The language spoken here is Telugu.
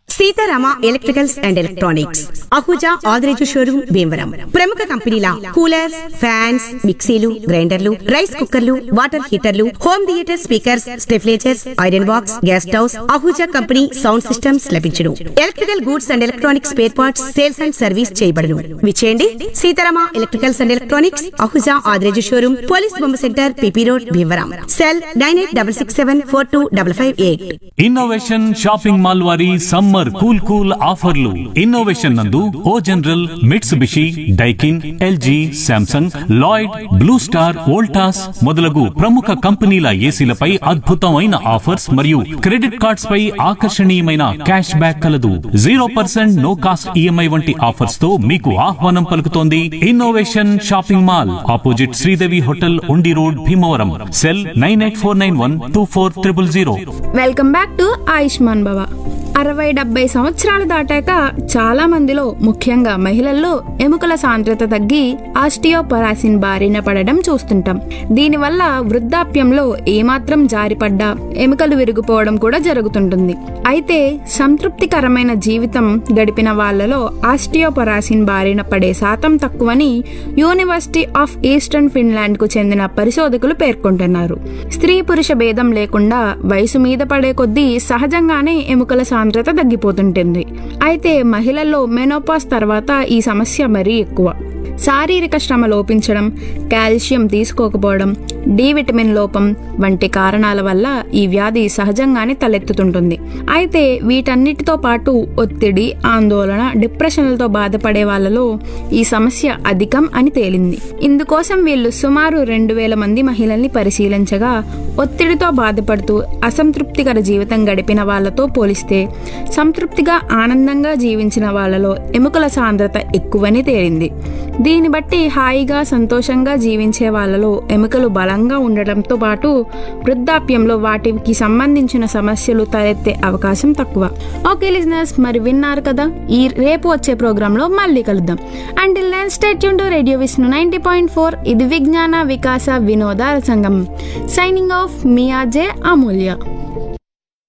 Sitarama electricals and electronics Ahuja Adireju showroom Bhimavaram ప్రముఖ కంపెనీల కూలర్స్ ఫ్యాన్స్ మిక్సీలు గ్రైండర్లు రైస్ కుక్కర్లు వాటర్ హీటర్లు home theatre speakers stabilisers iron box gas stoves Ahuja company sound systems లభించును electrical goods and electronics spare parts sales and service చేయబడును విచేయండి Seetharama electricals and electronics Ahuja Adireju showroom police బొమ్మ centre PP road Bhimavaram cell nine eight double six seven four two double five eight innovation shopping mall వారి సమ్మర్ కూల్ కూల్ ఆఫర్లు ఇన్నోవేషన్ నందు O General Mitsubishi Daikin LG Samsung Lloyd Blue Star Voltas మొదలగు ప్రముఖ కంపెనీల ఏసీలపై అద్భుతమైన ఆఫర్స్ మరియు క్రెడిట్ కార్డ్స్ పై ఆకర్షణీయమైన క్యాష్ బ్యాక్ కలదు zero percent no cost EMI వంటి ఆఫర్స్ తో మీకు ఆహ్వానం పలుకుతోంది innovation shopping mall opposite Sridevi hotel Undi road Bhimavaram cell nine eight four nine one two four triple zero welcome back to Ayushman Bhava అరవై డెబ్బై సంవత్సరాలు దాటాక చాలా మందిలో ముఖ్యంగా మహిళల్లో ఎముకల సాంద్రత తగ్గి ఆస్టియోపరాసిన్ బారిన పడడం చూస్తుంటాం దీనివల్ల వృద్ధాప్యంలో ఏమాత్రం జారిపడ్డా ఎముకలు విరిగిపోవడం కూడా జరుగుతుంటుంది అయితే సంతృప్తికరమైన జీవితం గడిపిన వాళ్ళలో ఆస్టియోపరాసిన్ బారిన పడే శాతం తక్కువని యూనివర్సిటీ ఆఫ్ ఈస్టర్న్ ఫిన్లాండ్ కు చెందిన పరిశోధకులు పేర్కొంటున్నారు స్త్రీ పురుష భేదం లేకుండా వయసు మీద పడే కొద్దీ సహజంగానే ఎముకల సాంద్రత తగ్గిపోతుంటుంది అయితే మహిళల్లో మెనోపాస్ తర్వాత ఈ సమస్య మరీ ఎక్కువ శారీరక శ్రమ లోపించడం కాల్షియం తీసుకోకపోవడం డి విటమిన్ లోపం వంటి కారణాల వల్ల ఈ వ్యాధి సహజంగానే తలెత్తుతుంటుంది అయితే వీటన్నిటితో పాటు ఒత్తిడి ఆందోళన డిప్రెషన్లతో బాధపడే వాళ్ళలో ఈ సమస్య అధికం అని తేలింది ఇందుకోసం వీళ్ళు సుమారు రెండు వేల మంది మహిళల్ని పరిశీలించగా ఒత్తిడితో బాధపడుతూ అసంతృప్తికర జీవితం గడిపిన వాళ్ళతో పోలిస్తే సంతృప్తిగా ఆనందంగా జీవించిన వాళ్ళలో ఎముకల సాంద్రత ఎక్కువని తేలింది దీన్ని బట్టి హాయిగా సంతోషంగా జీవించే వాళ్ళలో ఎముకలు బలంగా ఉండటంతో పాటు వృద్ధాప్యంలో వాటికి సంబంధించిన సమస్యలు తలెత్తే అవకాశం తక్కువ ఓకే లిజినర్స్ మరి విన్నారు కదా ఈ రేపు వచ్చే ప్రోగ్రాంలో మళ్ళీ కలుద్దాం and then stay tuned to radio Vishnu ninety point four ఇది విజ్ఞాన వికాస వినోద సంగం సైనింగ్ ఆఫ్ మియాజే అమూల్య